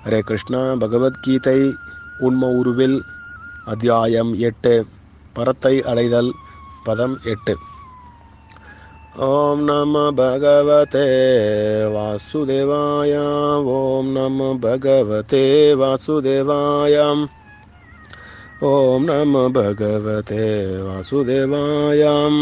ஹரே கிருஷ்ணா பகவத்கீதை உண்ம உருவில் அத்தியாயம் எட்டு பரத்தை அடைதல் பதம் எட்டு ஓம் நம பகவதே வாசுதேவாய ஓம் நம பகவதே வாசுதேவாயம் ஓம் நம பகவதே வாசுதேவாயம்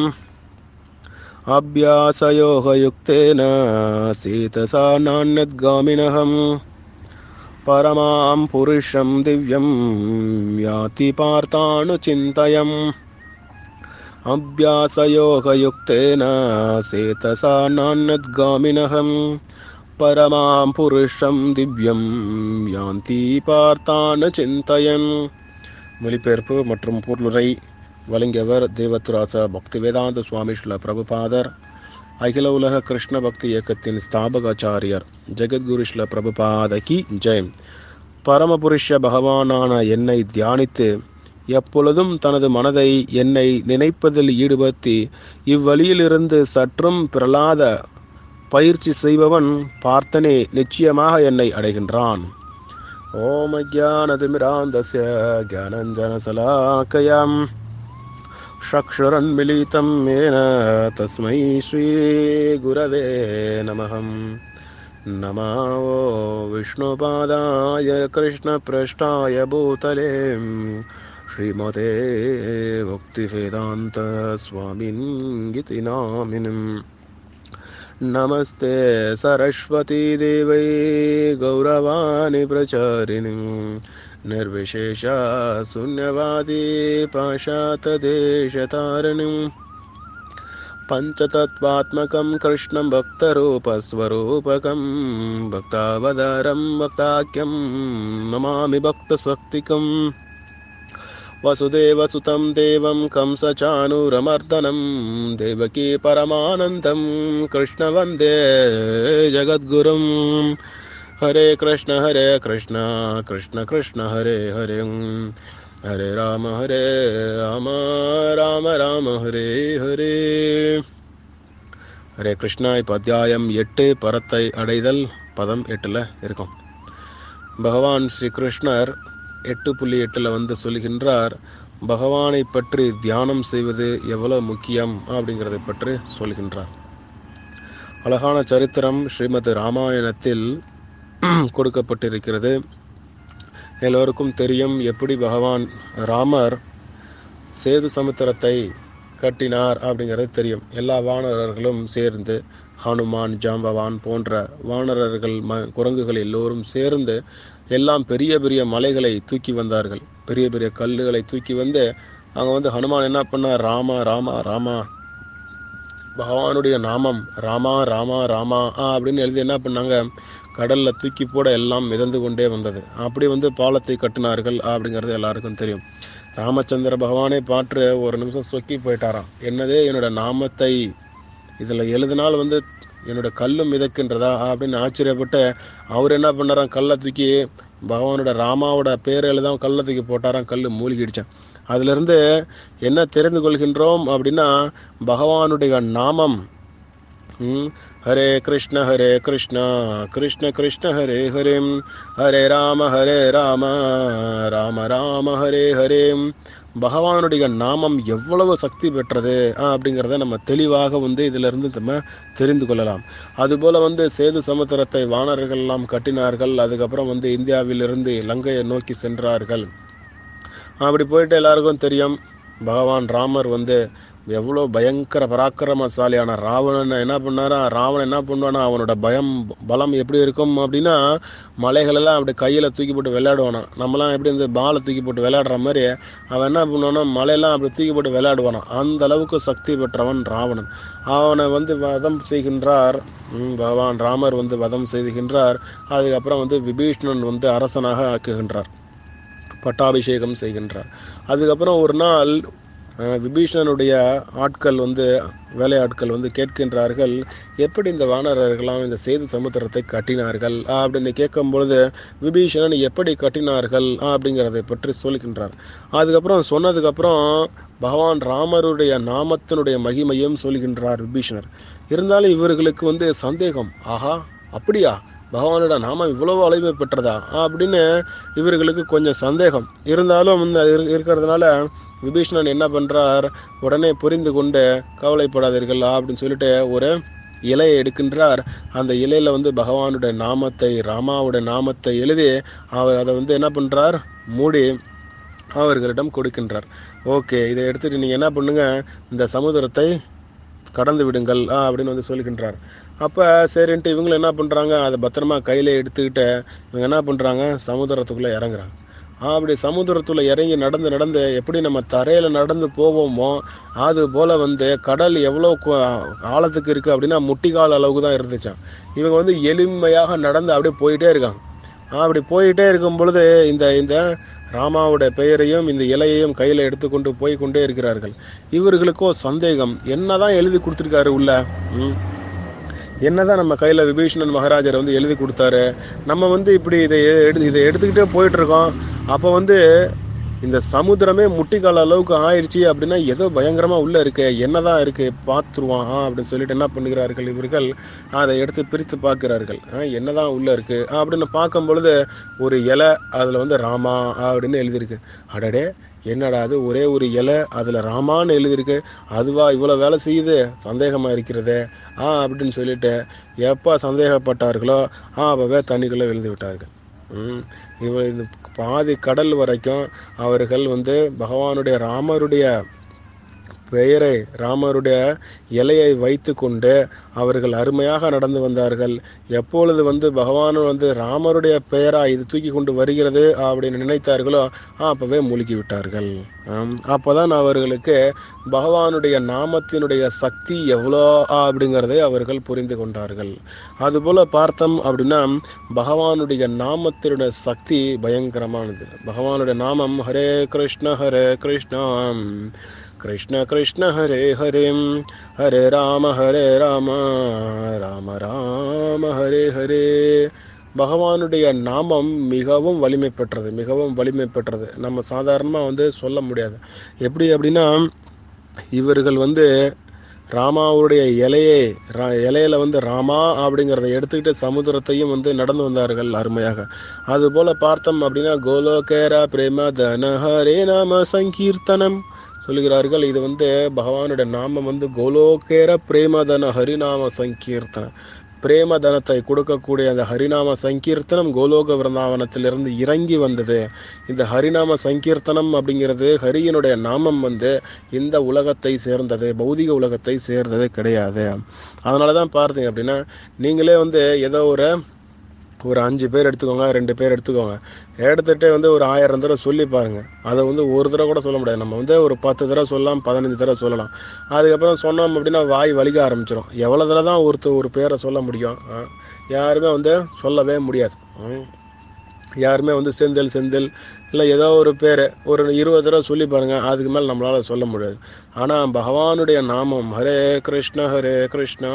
अभ्यासयोगयुक्तेन सीतसा नान्यद्गामिनहम् परमां पुरुषं दिव्यं याति पार्थानुचिन्तयम् अभ्यासयोगयुक्तेन सेतसा नान्यद्गामिनहम् परमां पुरुषं दिव्यं யாந்தி பார்த்தான சிந்தயன் மொழிபெயர்ப்பு மற்றும் பொருளுரை வழங்கியவர் தேவத்ராச பக்தி வேதாந்த சுவாமி ஸ்ரீல பிரபுபாதர் அகில உலக கிருஷ்ண பக்தி இயக்கத்தின் ஸ்தாபகாச்சாரியர் ஜெகத்குரு ஸ்ரீல பிரபுபாத கி ஜெய் பரமபுருஷ பகவானான என்னை தியானித்து எப்பொழுதும் தனது மனதை என்னை நினைப்பதில் ஈடுபடுத்தி இவ்வழியிலிருந்து சற்றும் பிரலாத பயிற்சி செய்பவன் பார்த்தனே நிச்சயமாக என்னை அடைகின்றான் ஓம் அஜானதிமிராந்தஸ்ய ज्ञानञ्जनशलाकयाम् चक्षुरन्मिलितं येन तस्मै श्रीगुरवे नमः नमो विष्णुपादाय कृष्णपृष्ठाय भूतले श्रीमते भक्तिवेदान्तस्वामिन् इति नामिनम् नमस्ते सरस्वतीदेवै गौरवाणि प्रचारिणीं निर्विशेष शून्यवादी पाशातदेशतारिणीं पञ्चतत्त्वात्मकं कृष्णं भक्तरूपस्वरूपकं भक्तावतारं भक्ताख्यं नमामि भक्तशक्तिकम् वसुदेवसुतं देवं कंसचाणूरमर्दनं देवकी परमानन्दं कृष्णवन्दे जगद्गुरुं हरे कृष्ण हरे कृष्ण कृष्ण कृष्ण हरे हरे हरे राम हरे राम ராம ராம ஹரே ஹரே ஹரே கிருஷ்ணா இப்போ அத்தியாயம் எட்டு பரத்தை அடைதல் பதம் எட்டில் இருக்கும் பகவான் ஸ்ரீ கிருஷ்ணர் எட்டு புள்ளி எட்டில் வந்து சொல்கின்றார் பகவானை பற்றி தியானம் செய்வது எவ்வளவு முக்கியம் அப்படிங்கிறதை பற்றி சொல்கின்றார் அழகான சரித்திரம் ஸ்ரீமத் ராமாயணத்தில் கொடுக்கப்பட்டிருக்கிறது எல்லோருக்கும் தெரியும் எப்படி பகவான் ராமர் சேது சமுத்திரத்தை கட்டினார் அப்படிங்கிறது தெரியும் எல்லா வானரர்களும் சேர்ந்து ஹனுமான் ஜாம்பவான் போன்ற வானரர்கள் ம குரங்குகள் எல்லோரும் சேர்ந்து எல்லாம் பெரிய பெரிய மலைகளை தூக்கி வந்தார்கள் பெரிய பெரிய கல்லுகளை தூக்கி வந்து அங்கே வந்து ஹனுமான் என்ன பண்ணார் ராமா ராமா ராமா பகவானுடைய நாமம் ராமா ராமா ராமா அப்படின்னு எழுதி என்ன பண்ணாங்க கடல்ல தூக்கி போட எல்லாம் மிதந்து கொண்டே வந்தது அப்படி வந்து பாலத்தை கட்டினார்கள் அப்படிங்கிறது எல்லாருக்கும் தெரியும் ராமச்சந்திர பகவானே பாற்று ஒரு நிமிஷம் சொக்கி போயிட்டாராம் என்னதே என்னோட நாமத்தை இதில் எழுதினால் வந்து என்னோட கல்லும் மிதக்கின்றதா அப்படின்னு ஆச்சரியப்பட்டு அவர் என்ன பண்ணாராம் கல்லை தூக்கி பகவானோட ராமாவோட பேர் எழுதான் கல்லை தூக்கி போட்டாராம் கல் மூழ்கிடுச்சான் அதிலிருந்து என்ன தெரிந்து கொள்கின்றோம் அப்படின்னா பகவானுடைய நாமம் ஹரே கிருஷ்ண ஹரே கிருஷ்ணா கிருஷ்ண கிருஷ்ண ஹரே ஹரே ஹரே ராம ஹரே ராம ராம ராம ஹரே ஹரே பகவானுடைய நாமம் எவ்வளவு சக்தி பெற்றது அப்படிங்கிறத நம்ம தெளிவாக வந்து இதிலிருந்து நம்ம தெரிந்து கொள்ளலாம் அதுபோல வந்து சேது சமுத்திரத்தை வானர்கள் எல்லாம் கட்டினார்கள் அதுக்கப்புறம் வந்து இந்தியாவிலிருந்து இலங்கையை நோக்கி சென்றார்கள் அப்படி போயிட்டு எல்லாருக்கும் தெரியும் பகவான் ராமர் வந்து எவ்வளோ பயங்கர பராக்கிரமசாலியான ராவணன் என்ன பண்ணாரா ராவணன் என்ன பண்ணுவானா அவனோட பயம் பலம் எப்படி இருக்கும் அப்படின்னா மலைகளெல்லாம் அப்படி கையில் தூக்கி போட்டு விளையாடுவானா நம்மலாம் எப்படி இந்த பாலை தூக்கி போட்டு விளையாடுற மாதிரி அவன் என்ன பண்ணுவானா மலையெல்லாம் அப்படி தூக்கி போட்டு விளையாடுவானா அந்த அளவுக்கு சக்தி பெற்றவன் ராவணன் அவனை வந்து வதம் செய்கின்றார் பகவான் ராமர் வந்து வதம் செய்கின்றார் அதுக்கப்புறம் வந்து விபீஷ்ணன் வந்து அரசனாக ஆக்குகின்றார் பட்டாபிஷேகம் செய்கின்றார் அதுக்கப்புறம் ஒரு நாள் விபீஷணனுடைய ஆட்கள் வந்து வேலையாட்கள் வந்து கேட்கின்றார்கள் எப்படி இந்த வானரர்களாம் இந்த சேது சமுத்திரத்தை கட்டினார்கள் அப்படின்னு கேட்கும் பொழுது விபீஷணன் எப்படி கட்டினார்கள் அப்படிங்கிறதை பற்றி சொல்கின்றார் அதுக்கப்புறம் சொன்னதுக்கப்புறம் பகவான் ராமருடைய நாமத்தினுடைய மகிமையும் சொல்கின்றார் விபீஷணர் இருந்தாலும் இவர்களுக்கு வந்து சந்தேகம் ஆஹா அப்படியா பகவானோட நாமம் இவ்வளவு வலிமை பெற்றதா அப்படின்னு இவர்களுக்கு கொஞ்சம் சந்தேகம் இருந்தாலும் இந்த இரு- இருக்கிறதுனால விபீஷணன் என்ன பண்றார் உடனே புரிந்து கொண்டு கவலைப்படாதீர்கள் அப்படின்னு சொல்லிட்டு ஒரு இலையை எடுக்கின்றார் அந்த இலையில வந்து பகவானுடைய நாமத்தை ராமாவுடைய நாமத்தை எழுதி அவர் அதை வந்து என்ன பண்றார் மூடி அவர்களிடம் கொடுக்கின்றார் ஓகே இதை எடுத்துட்டு நீங்க என்ன பண்ணுங்க இந்த சமுத்திரத்தை கடந்து விடுங்கள் ஆ, அப்படின்னு வந்து சொல்லுகின்றார் அப்போ சரின்ட்டு இவங்களும் என்ன பண்ணுறாங்க அதை பத்திரமா கையில் எடுத்துக்கிட்டு இவங்க என்ன பண்ணுறாங்க சமுத்திரத்துக்குள்ளே இறங்குறாங்க ஆ, அப்படி சமுத்திரத்துல இறங்கி நடந்து நடந்து எப்படி நம்ம தரையில் நடந்து போவோமோ அது போல் வந்து கடல் எவ்வளோ கு- ஆழத்துக்கு இருக்குது அப்படின்னா முட்டிக்கால் அளவுக்கு தான் இருந்துச்சாம் இவங்க வந்து எளிமையாக நடந்து அப்படியே போயிட்டே இருக்காங்க ஆ, அப்படி போயிட்டே இருக்கும் பொழுது இந்த இந்த ராமாவுடைய பெயரையும் இந்த இலையையும் கையில் எடுத்துக்கொண்டு போய் கொண்டே இருக்கிறார்கள் இவர்களுக்கோ சந்தேகம் என்னதான் எழுதி கொடுத்துருக்காரு உள்ள ம். என்னதான் நம்ம கையில் விபீஷணன் மகாராஜர் வந்து எழுதி கொடுத்தாரு நம்ம வந்து இப்படி இதை எடு இதை எடுத்துக்கிட்டே போயிட்டு இருக்கோம் அப்போ வந்து இந்த சமுத்திரமே முட்டிக்கால அளவுக்கு ஆயிடுச்சு அப்படின்னா ஏதோ பயங்கரமா உள்ள இருக்கு என்னதான் இருக்கு பார்த்துருவான் ஆ, அப்படின்னு சொல்லிட்டு என்ன பண்ணுகிறார்கள் இவர்கள் அதை எடுத்து பிரித்து பார்க்கிறார்கள் ஆ, என்னதான் உள்ள இருக்கு ஆ, அப்படின்னு பார்க்கும் பொழுது ஒரு இலை அதுல வந்து ராமா அப்படின்னு எழுதியிருக்கு அடடே என்னடா அது ஒரே ஒரு இலை அதுல ராமான்னு எழுதியிருக்கு அதுவா இவ்வளவு வேலை செய்யுது சந்தேகமா இருக்கிறதே ஆ அப்படின்னு சொல்லிட்டு எப்போ சந்தேகப்பட்டார்களோ ஆ அப்பவே தண்ணிக்குள்ள விழுந்து விட்டார்கள் ம் இவ இந்த பாதி கடல் வரைக்கும் அவர்கள் வந்து பகவானுடைய ராமருடைய பெயரை ராமருடைய இலையை வைத்து கொண்டு அவர்கள் அருமையாக நடந்து வந்தார்கள் எப்பொழுது வந்து பகவான் வந்து ராமருடைய பெயரா இது தூக்கி கொண்டு வருகிறது அப்படின்னு நினைத்தார்களோ ஆ, அப்பவே மூழ்கி விட்டார்கள் ஆம், அப்பதான் அவர்களுக்கு பகவானுடைய நாமத்தினுடைய சக்தி எவ்வளோ அப்படிங்கிறதை அவர்கள் புரிந்து கொண்டார்கள் அதுபோல பார்த்தோம் அப்படின்னா பகவானுடைய நாமத்தினுடைய சக்தி பயங்கரமானது பகவானுடைய நாமம் ஹரே கிருஷ்ண ஹரே கிருஷ்ணா கிருஷ்ண கிருஷ்ண ஹரே ஹரே ஹரே ராம ஹரே ராம ராம ராம ஹரே ஹரே பகவானுடைய நாமம் மிகவும் வலிமை பெற்றது மிகவும் வலிமை பெற்றது நம்ம சாதாரணமாக வந்து சொல்ல முடியாது எப்படி அப்படின்னா இவர்கள் வந்து ராமாவுடைய இலையை ரா- இலையில வந்து ராமா அப்படிங்கிறத எடுத்துக்கிட்டு சமுத்திரத்தையும் வந்து நடந்து வந்தார்கள் அருமையாக அதுபோல பார்த்தோம் அப்படின்னா கோலோகேரா பிரேம தன ஹரே நாம சங்கீர்த்தனம் சொல்லுகிறார்கள் இது வந்து பகவானுடைய நாமம் வந்து கோலோகேர பிரேமதன ஹரிநாம சங்கீர்த்தனம் பிரேமதனத்தை கொடுக்கக்கூடிய அந்த ஹரிநாம சங்கீர்த்தனம் கோலோக விருந்தாவனத்திலிருந்து இறங்கி வந்தது இந்த ஹரிநாம சங்கீர்த்தனம் அப்படிங்கிறது ஹரியினுடைய நாமம் வந்து இந்த உலகத்தை சேர்ந்தது பௌதிக உலகத்தை சேர்ந்தது கிடையாது அதனால தான் பார்த்தீங்க அப்படின்னா நீங்களே வந்து ஏதோ ஒரு ஒரு அஞ்சு பேர் எடுத்துக்கோங்க ரெண்டு பேர் எடுத்துக்கோங்க எடுத்துட்டு வந்து ஒரு ஆயிரம் தடவை சொல்லி பாருங்க அதை வந்து ஒரு தடவை கூட சொல்ல முடியாது நம்ம வந்து ஒரு பத்து தடவை சொல்லலாம் பதினஞ்சு தடவை சொல்லலாம் அதுக்கப்புறம் சொன்னோம் அப்படின்னா வாய் வலிக்க ஆரம்பிச்சிடும் எவ்வளோ தடவை தான் ஒருத்தர் ஒரு பேரை சொல்ல முடியும் ஆ? யாருமே வந்து சொல்லவே முடியாது ம். யாருமே வந்து செந்தில் செந்தில் இல்லை ஏதோ ஒரு பேர் ஒரு இருபது தடவை சொல்லி பாருங்க அதுக்கு மேலே நம்மளால சொல்ல முடியாது ஆனால் பகவானுடைய நாமம் ஹரே கிருஷ்ண ஹரே கிருஷ்ணா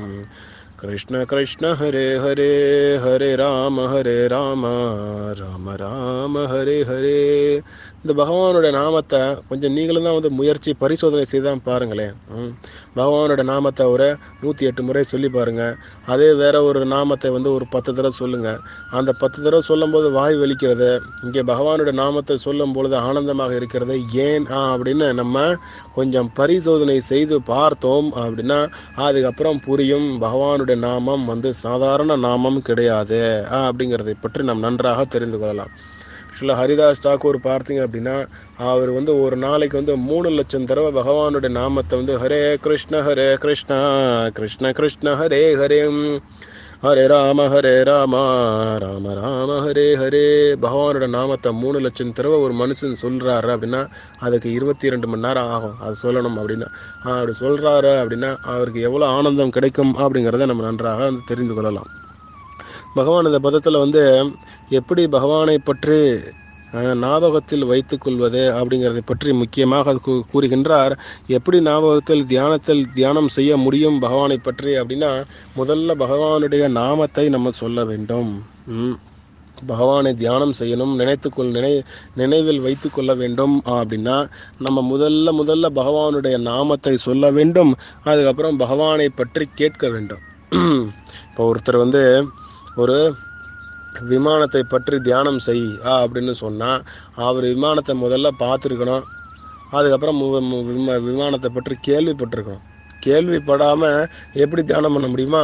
கிருஷ்ண கிருஷ்ண ஹரே ஹரே ஹரே ராம ஹரே ராம ராம ராம ஹரே ஹரே இந்த பகவானுடைய நாமத்தை கொஞ்சம் நீங்களும் தான் வந்து முயற்சி பரிசோதனை செய்து தான் பாருங்களேன் ம். பகவானோட நாமத்தை ஒரு நூற்றி எட்டு முறை சொல்லி பாருங்க அதே வேற ஒரு நாமத்தை வந்து ஒரு பத்து தடவை சொல்லுங்க அந்த பத்து தடவை சொல்லும்போது வாய் வலிக்கிறது இங்கே பகவானோட நாமத்தை சொல்லும் பொழுது ஆனந்தமாக இருக்கிறது ஏன் ஆ, அப்படின்னு நம்ம கொஞ்சம் பரிசோதனை செய்து பார்த்தோம் அப்படின்னா அதுக்கப்புறம் புரியும் பகவானுடைய நாமம் வந்து சாதாரண நாமம் கிடையாது ஆ, அப்படிங்கிறதை பற்றி நாம் நன்றாக தெரிந்து கொள்ளலாம் ஆக்சுவலாக ஹரிதாஸ் தாக்கூர் பார்த்தீங்க அப்படின்னா அவர் வந்து ஒரு நாளைக்கு வந்து மூணு லட்சம் தடவை பகவானுடைய நாமத்தை வந்து ஹரே கிருஷ்ண ஹரே கிருஷ்ணா கிருஷ்ண கிருஷ்ண ஹரே ஹரே ஹரே ராம ஹரே ராம ராம ராம ஹரே ஹரே பகவானோட நாமத்தை மூணு லட்சம் தடவை ஒரு மனுஷன் சொல்றாரு அப்படின்னா அதுக்கு இருபத்தி ரெண்டு மணி நேரம் ஆகும் அது சொல்லணும் அப்படின்னா ஆஹ் அப்படி சொல்றாரு அப்படின்னா அவருக்கு எவ்வளோ ஆனந்தம் கிடைக்கும் அப்படிங்கிறத நம்ம நன்றாக வந்து தெரிந்து கொள்ளலாம் பகவான் இந்த பதத்தில் வந்து எப்படி பகவானை பற்றி அஹ், ஞாபகத்தில் வைத்துக் கொள்வது அப்படிங்கிறதை பற்றி முக்கியமாக கூ- கூறுகின்றார் எப்படி ஞாபகத்தில் தியானத்தில் தியானம் செய்ய முடியும் பகவானை பற்றி அப்படின்னா முதல்ல பகவானுடைய நாமத்தை நம்ம சொல்ல வேண்டும் ம். பகவானை தியானம் செய்யணும் நினைத்துக்கொள் நினை நினைவில் வைத்து கொள்ள வேண்டும் அப்படின்னா நம்ம முதல்ல முதல்ல பகவானுடைய நாமத்தை சொல்ல வேண்டும் அதுக்கப்புறம் பகவானை பற்றி கேட்க வேண்டும் இப்போ ஒருத்தர் வந்து ஒரு விமானத்தை பற்றி தியானம் செய் ஆ அப்படின்னு சொன்னால் அவர் விமானத்தை முதல்ல பார்த்துருக்கணும் அதுக்கப்புறம் மு- மு- விம- விமானத்தை பற்றி கேள்விப்பட்டிருக்கணும் கேள்விப்படாமல் எப்படி தியானம் பண்ண முடியுமா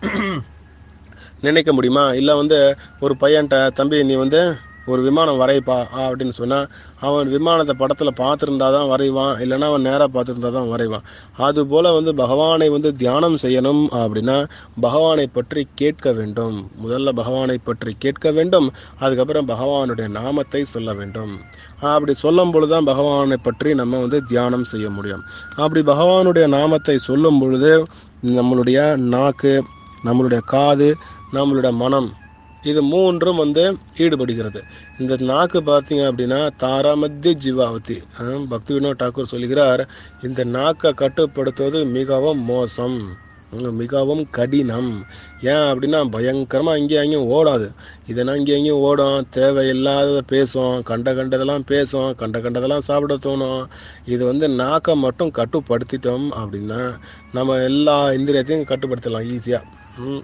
நினைக்க முடியுமா இல்லை வந்து ஒரு பையன்ட்ட தம்பி நீ வந்து ஒரு விமானம் வரைப்பா அப்படின்னு சொன்னால் அவன் விமானத்தை படத்தில் பார்த்துருந்தா தான் வரைவான் இல்லைன்னா அவன் நேராக பார்த்துருந்தா தான் வரைவான் அதுபோல் வந்து பகவானை வந்து தியானம் செய்யணும் அப்படின்னா பகவானை பற்றி கேட்க வேண்டும் முதல்ல பகவானை பற்றி கேட்க வேண்டும் அதுக்கப்புறம் பகவானுடைய நாமத்தை சொல்ல வேண்டும் அப்படி சொல்லும் பொழுது தான் பகவானை பற்றி நம்ம வந்து தியானம் செய்ய முடியும் அப்படி பகவானுடைய நாமத்தை சொல்லும் பொழுது நம்மளுடைய நாக்கு நம்மளுடைய காது நம்மளுடைய மனம் இது மூன்றும் வந்து ஈடுபடுகிறது இந்த நாக்கு பார்த்தீங்க அப்படின்னா தாராமத்திய ஜீவாவதி அஹ் பக்தி வினோத் டாக்கூர் சொல்கிறார் இந்த நாக்கை கட்டுப்படுத்துவது மிகவும் மோசம் உம், மிகவும் கடினம் ஏன் அப்படின்னா பயங்கரமாக அங்கேயும் அங்கேயும் ஓடாது இதெல்லாம் இங்கே அங்கேயும் ஓடும் தேவையில்லாததை பேசும் கண்ட கண்டதெல்லாம் பேசும் கண்ட கண்டதெல்லாம் சாப்பிட தோணும் இது வந்து நாக்கை மட்டும் கட்டுப்படுத்திட்டோம் அப்படின்னா நம்ம எல்லா இந்திரியத்தையும் கட்டுப்படுத்தலாம் ஈஸியாக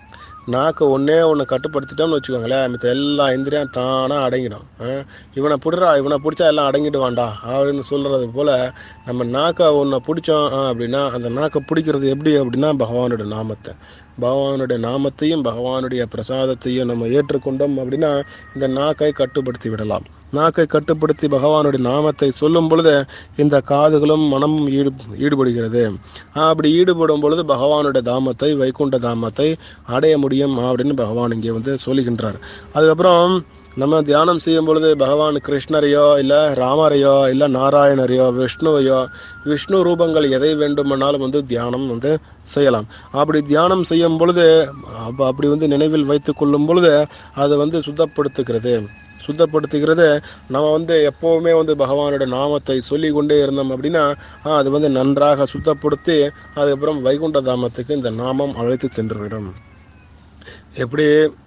நாக்கு ஒன்றே ஒன்று கட்டுப்படுத்திட்டோம்னு வச்சுக்கோங்களேன் மித்த எல்லா இந்திரியம் தானாக அடங்கிடும் ஆ? இவனை பிடுறா இவனை பிடிச்சா எல்லாம் அடங்கிடுவான்டா அப்படின்னு சொல்கிறது போல் நம்ம நாக்கை ஒன்றை பிடிச்சோம் ஆ, அப்படின்னா அந்த நாக்கை பிடிக்கிறது எப்படி அப்படின்னா பகவானோட நாமத்தை பகவானுடைய நாமத்தையும் பகவானுடைய பிரசாதத்தையும் நம்ம ஏற்றுக்கொண்டோம் அப்படின்னா இந்த நாக்கை கட்டுப்படுத்தி விடலாம் நாக்கை கட்டுப்படுத்தி பகவானுடைய நாமத்தை சொல்லும் பொழுது இந்த காதுகளும் மனமும் ஈடு ஈடுபடுகிறது அப்படி ஈடுபடும் பொழுது பகவானுடைய தாமத்தை வைகுண்ட தாமத்தை அடைய முடியும் அப்படின்னு பகவான் இங்கே வந்து சொல்லுகின்றார் அதுக்கப்புறம் நம்ம தியானம் செய்யும் பொழுது பகவான் கிருஷ்ணரையோ இல்லை ராமரையோ இல்லை நாராயணரையோ விஷ்ணுவையோ விஷ்ணு ரூபங்கள் எதை வேண்டுமானாலும் வந்து தியானம் வந்து செய்யலாம் அப்படி தியானம் செய்யும் பொழுது அப்ப அப்படி வந்து நினைவில் வைத்து கொள்ளும் பொழுது அதை வந்து சுத்தப்படுத்துகிறது சுத்தப்படுத்துகிறது நம்ம வந்து எப்போவுமே வந்து பகவானோட நாமத்தை சொல்லி கொண்டே இருந்தோம் அப்படின்னா ஆ, அது வந்து நன்றாக சுத்தப்படுத்தி அதுக்கப்புறம் வைகுண்ட தாமத்துக்கு இந்த நாமம் அழைத்து சென்றுவிடும் எப்படி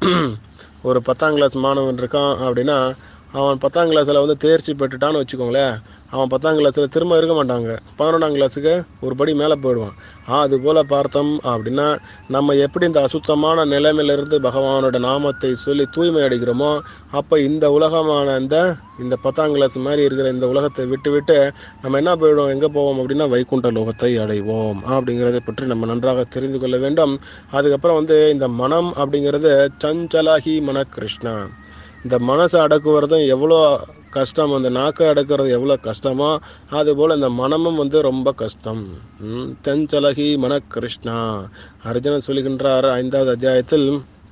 ஒரு பத்தாம் கிளாஸ் மாணவன் இருக்கான் அப்படின்னா அவன் பத்தாம் கிளாஸில் வந்து தேர்ச்சி பெற்றுட்டான்னு வச்சுக்கோங்களேன் அவன் பத்தாம் கிளாஸில் திரும்ப இருக்க மாட்டாங்க பதினொன்றாம் கிளாஸுக்கு ஒரு படி மேலே போயிடுவான் ஆ அது போல் பார்த்தோம் அப்படின்னா நம்ம எப்படி இந்த அசுத்தமான நிலைமையிலிருந்து பகவானோட நாமத்தை சொல்லி தூய்மை அடைகிறோமோ அப்போ இந்த உலகமான இந்த இந்த பத்தாம் கிளாஸ் மாதிரி இருக்கிற இந்த உலகத்தை விட்டு விட்டு நம்ம என்ன போயிடுவோம் எங்கே போவோம் அப்படின்னா வைகுண்ட லோகத்தை அடைவோம் அப்படிங்கிறதை பற்றி நம்ம நன்றாக தெரிந்து கொள்ள வேண்டும் அதுக்கப்புறம் வந்து இந்த மனம் அப்படிங்கிறது சஞ்சலாகி மன கிருஷ்ணா இந்த மனசை அடக்குவதும் எவ்வளோ கஷ்டம் அந்த நாக்கை அடக்குறது எவ்வளோ கஷ்டமோ அதுபோல் இந்த மனமும் வந்து ரொம்ப கஷ்டம் ம், தென்சலகி மன கிருஷ்ணா அர்ஜுனன் சொல்லுகின்றார் ஐந்தாவது அத்தியாயத்தில்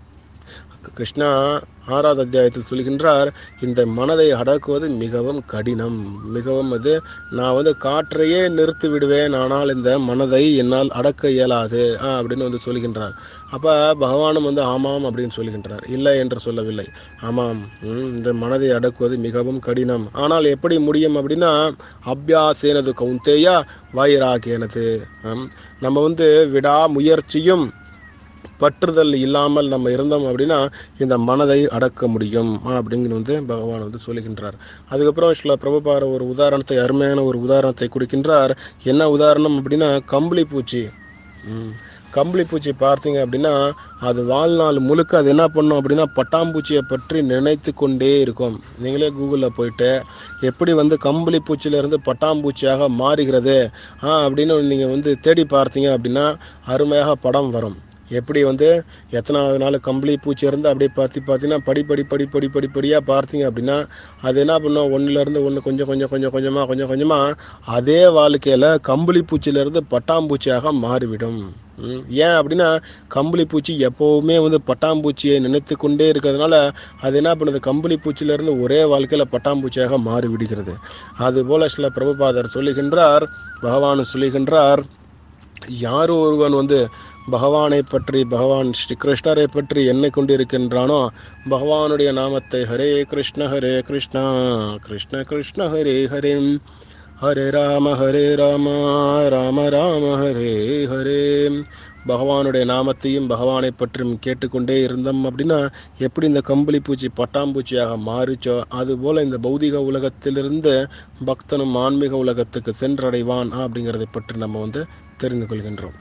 கிருஷ்ணா ஆறாவது அத்தியாயத்தில் சொல்கின்றார் இந்த மனதை அடக்குவது மிகவும் கடினம் மிகவும் அது நான் வந்து காற்றையே நிறுத்தி விடுவேன் ஆனால் இந்த மனதை என்னால் அடக்க இயலாது ஆ, அப்படின்னு வந்து சொல்கின்றார் அப்போ பகவானும் வந்து ஆமாம் அப்படின்னு சொல்கின்றார் இல்லை என்று சொல்லவில்லை ஆமாம் ம், இந்த மனதை அடக்குவது மிகவும் கடினம் ஆனால் எப்படி முடியும் அப்படின்னா அபியாசேனது கவுந்தேயா வைராகியனது ஆம். நம்ம வந்து விடாமுயற்சியும் பற்றுதல் இல்லாமல் நம்ம இருந்தோம் அப்படின்னா இந்த மனதை அடக்க முடியும் அப்படிங்கிறது வந்து பகவான் வந்து சொல்லுகின்றார் அதுக்கப்புறம் சில பிரபுபார ஒரு உதாரணத்தை அருமையான ஒரு உதாரணத்தை கொடுக்கின்றார் என்ன உதாரணம் அப்படின்னா கம்பளி பூச்சி ம். கம்பளி பூச்சி பார்த்தீங்க அப்படின்னா அது வாழ்நாள் முழுக்க அது என்ன பண்ணும் அப்படின்னா பட்டாம்பூச்சியை பற்றி நினைத்து கொண்டே இருக்கும் நீங்களே கூகுளில் போயிட்டு எப்படி வந்து கம்பளி பூச்சியிலேருந்து பட்டாம்பூச்சியாக மாறுகிறது ஆ அப்படின்னு நீங்கள் வந்து தேடி பார்த்தீங்க அப்படின்னா அருமையாக படம் வரும் எப்படி வந்து எத்தனாவது நாள் கம்பளி பூச்சி இருந்து அப்படியே பார்த்து பார்த்தீங்கன்னா படி படி படி படி படி படியாக பார்த்தீங்க அப்படின்னா அது என்ன பண்ணும் ஒன்றுலேருந்து ஒன்று கொஞ்சம் கொஞ்சம் கொஞ்சம் கொஞ்சமாக கொஞ்சம் கொஞ்சமாக அதே வாழ்க்கையில் கம்பளி பூச்சியிலேருந்து பட்டாம்பூச்சியாக மாறிவிடும் ம், ஏன் அப்படின்னா கம்பளி பூச்சி எப்போவுமே வந்து பட்டாம்பூச்சியை நினைத்து கொண்டே இருக்கிறதுனால அது என்ன பண்ணுது கம்பளி பூச்சியிலேருந்து ஒரே வாழ்க்கையில் பட்டாம்பூச்சியாக மாறிவிடுகிறது அதுபோல சில பிரபுபாதர் சொல்லுகின்றார் பகவான் சொல்லுகின்றார் யார் ஒருவன் வந்து பகவானை பற்றி பகவான் ஸ்ரீ கிருஷ்ணரை பற்றி எண்ணி கொண்டிருக்கின்றானோ பகவானுடைய நாமத்தை ஹரே கிருஷ்ண ஹரே கிருஷ்ணா கிருஷ்ண கிருஷ்ண ஹரே ஹரே ஹரே ராம ஹரே ராம ராம ராம ஹரே ஹரே பகவானுடைய நாமத்தையும் பகவானை பற்றியும் கேட்டுக்கொண்டே இருந்தோம் அப்படின்னா எப்படி இந்த கம்பளி பூச்சி பட்டாம்பூச்சியாக மாறிச்சோ அதுபோல இந்த பௌதிக உலகத்திலிருந்து பக்தனும் ஆன்மீக உலகத்துக்கு சென்றடைவான் அப்படிங்கிறதை பற்றி நம்ம வந்து தெரிந்து கொள்கின்றோம்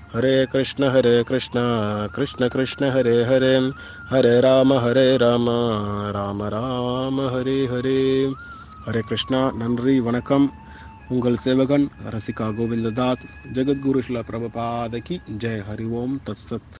ஹரே கிருஷ்ண ஹரே கிருஷ்ணா கிருஷ்ண கிருஷ்ண ஹரே ஹரே ஹரே ராம ஹரே ராம ராம ராம ஹரே ஹரே ஹரே கிருஷ்ணா நன்றி வணக்கம் உங்கள் சேவகன் ரசிகா கோவிந்ததாஸ் ஜெகத்குரு ஸ்ல பிரபபாதகி ஜெய் ஹரி ஓம் தத்சத்